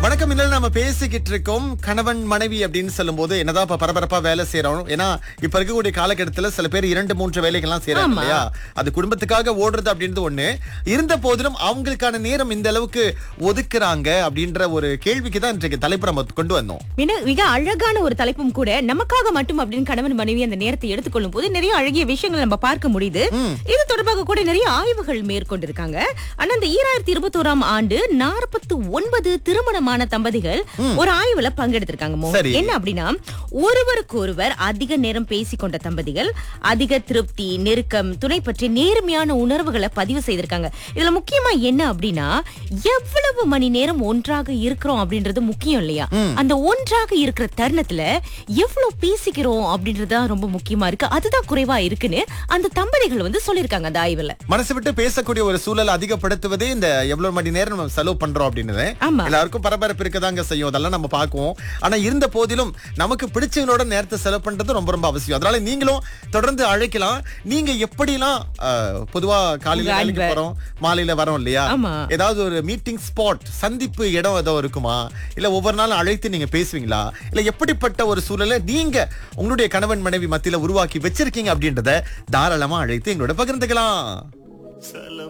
வணக்கம் இன்னும் நம்ம பேசிக்கிட்டு இருக்கோம் கணவன் மனைவி அப்படின்னு சொல்லும்போது என்னதான் இப்ப பரபரப்பா வேலை செய்யறோம் ஏன்னா இப்ப இருக்கக்கூடிய காலகட்டத்துல சில பேர் இரண்டு மூன்று வேலைகள்லாம் செய்யறாங்க ஆமா. இல்லையா அது குடும்பத்துக்காக ஓடுறது அப்படின்றது ஒண்ணு இருந்த போதிலும் அவங்களுக்கான நேரம் இந்த அளவுக்கு ஒதுக்குறாங்க அப்படின்ற ஒரு கேள்விக்கு தான் இன்றைக்கு தலைப்பு நம்ம கொண்டு வந்தோம் மிக மிக அழகான ஒரு தலைப்பும் கூட நமக்காக மட்டும் அப்படின்னு கணவன் மனைவி அந்த நேரத்தை எடுத்துக்கொள்ளும் போது நிறைய அழகிய விஷயங்கள் நம்ம பார்க்க முடியுது இது தொடர்பாக கூட நிறைய ஆய்வுகள் மேற்கொண்டிருக்காங்க ஆனா இந்த ஈராயிரத்தி இருபத்தோராம் ஆண்டு நாற்பத்தி ஒன்பது திருமணமான தம்பதிகள் ஒரு ஆய்வுல பங்கெடுத்திருக்காங்க மோகன். சரி. என்ன அப்படின்னா ஒருவருக்கு ஒருவர் அதிக நேரம் பேசிக்கொண்ட தம்பதிகள் அதிக திருப்தி நெருக்கம் துணை பற்றி நேர்மையான உணர்வுகளை பதிவு செய்திருக்காங்க இதுல முக்கியமா என்ன அப்படின்னா எவ்வளவு மணி நேரம் ஒன்றாக இருக்கிறோம் அப்படின்றது முக்கியம் இல்லையா அந்த ஒன்றாக இருக்கிற தருணத்துல எவ்வளவு பேசிக்கிறோம் அப்படின்றது தான் ரொம்ப முக்கியமா இருக்கு அதுதான் குறைவா இருக்குன்னு அந்த தம்பதிகள் வந்து சொல்லிருக்காங்க அந்த ஆய்வுல மனசு விட்டு பேசக்கூடிய ஒரு சூழல் அதிகப்படுத்துவதே இந்த எவ்வளவு மணி நேரம் நம்ம செலவு பண்றோம் அப்படின்னு ஆமா. எல்லாருக்கும் பரபரப்பு இருக்கதாங்க செய்யும் அதெல்லாம் நம்ம பார்க்குவோம் ஆனா இருந்த போதிலும் நமக்கு பிடிச்சவங்களோட நேரத்தை செலவு பண்றது ரொம்ப ரொம்ப அவசியம் அதனால நீங்களும் தொடர்ந்து அழைக்கலாம் நீங்க எப்படிலாம் அஹ், பொதுவா காலையில உங்க வேலைக்கு அன்பை. போறோம் மாலையில வரோம் இல்லையா ஆமா. ஏதாவது ஒரு மீட்டிங் ஸ்பாட் சந்திப்பு இடம் ஏதோ இருக்குமா இல்ல ஒவ்வொரு நாளும் அழைத்து நீங்க பேசுவீங்களா இல்ல எப்படிப்பட்ட ஒரு சூழலை நீங்க உங்களுடைய கணவன் மனைவி மத்தியில உருவாக்கி வச்சிருக்கீங்க அப்படின்றத தாராளமா அழைத்து எங்களோட பகிர்ந்துக்கலாம்